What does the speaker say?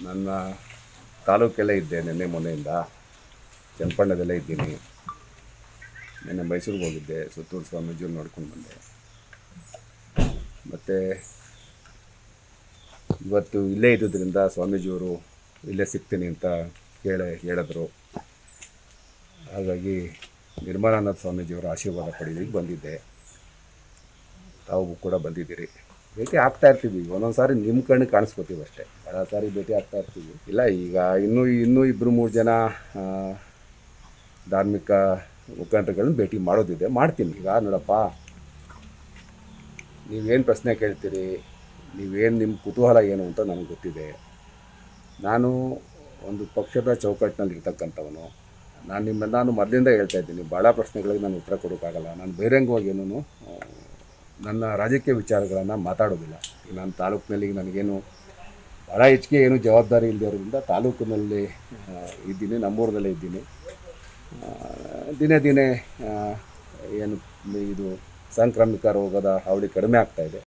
ನನ್ನ ತಾಲೂಕಲ್ಲೇ ಇದ್ದೆ ನಿನ್ನೆ ಮೊನ್ನೆಯಿಂದ ಚನ್ನಪಣ್ಣದಲ್ಲೇ ಇದ್ದೀನಿ ನಿನ್ನೆ ಮೈಸೂರಿಗೆ ಹೋಗಿದ್ದೆ ಸುತ್ತೂರು ಸ್ವಾಮೀಜಿಯವ್ರು ನೋಡ್ಕೊಂಡು ಬಂದೆ ಮತ್ತು ಇವತ್ತು ಇಲ್ಲೇ ಇದ್ದುದರಿಂದ ಸ್ವಾಮೀಜಿಯವರು ಇಲ್ಲೇ ಸಿಗ್ತೀನಿ ಅಂತ ಕೇಳಿ ಹೇಳಿದ್ರು ಹಾಗಾಗಿ ನಿರ್ಮಲಾನಂದ ಸ್ವಾಮೀಜಿಯವರ ಆಶೀರ್ವಾದ ಪಡೆಯೋದಕ್ಕೆ ಬಂದಿದ್ದೆ ತಾವು ಕೂಡ ಬಂದಿದ್ದೀರಿ ಭೇಟಿ ಆಗ್ತಾ ಇರ್ತೀವಿ ಒಂದೊಂದು ಸಾರಿ ನಿಮ್ಮ ಕಣ್ಣು ಕಾಣಿಸ್ಕೋತೀವಿ ಅಷ್ಟೇ ಭಾಳ ಸಾರಿ ಭೇಟಿ ಆಗ್ತಾ ಇರ್ತೀವಿ ಇಲ್ಲ ಈಗ ಇನ್ನೂ ಇನ್ನೂ ಇಬ್ಬರು ಮೂರು ಜನ ಆ, ಧಾರ್ಮಿಕ ಮುಖಂಡರುಗಳನ್ನ ಭೇಟಿ ಮಾಡೋದಿದೆ ಮಾಡ್ತೀನಿ ಈಗ ನೋಡಪ್ಪ ನೀವೇನು ಪ್ರಶ್ನೆ ಕೇಳ್ತೀರಿ ನೀವೇನು ನಿಮ್ಮ ಕುತೂಹಲ ಏನು ಅಂತ ನನಗೆ ಗೊತ್ತಿದೆ ನಾನು ಒಂದು ಪಕ್ಷದ ಚೌಕಟ್ಟಿನಲ್ಲಿ ಇರ್ತಕ್ಕಂಥವನು ನಾನು ನಿಮ್ಮ ನಾನು ಮೊದಲಿಂದ ಹೇಳ್ತಾ ಇದ್ದೀನಿ ಭಾಳ ಪ್ರಶ್ನೆಗಳಿಗೆ ನಾನು ಉತ್ತರ ಕೊಡೋಕ್ಕಾಗಲ್ಲ ನಾನು ಬಹಿರಂಗವಾಗಿ ಏನೂ ನನ್ನ ರಾಜಕೀಯ ವಿಚಾರಗಳನ್ನು ಮಾತಾಡೋದಿಲ್ಲ ಈಗ ನಾನು ತಾಲೂಕಿನಲ್ಲಿ ನನಗೇನು ಭಾಳ ಹೆಚ್ಚಿಗೆ ಏನು ಜವಾಬ್ದಾರಿ ಇಲ್ಲದಿರೋದ್ರಿಂದ ತಾಲೂಕಿನಲ್ಲಿ ಆ, ಇದ್ದೀನಿ ನಮ್ಮೂರಿನಲ್ಲೇ ಇದ್ದೀನಿ ಆ, ದಿನೇ ದಿನೇ ಆ, ಏನು ಇದು ಸಾಂಕ್ರಾಮಿಕ ರೋಗದ ಹಾವಳಿ ಕಡಿಮೆ ಆಗ್ತಾ ಇದೆ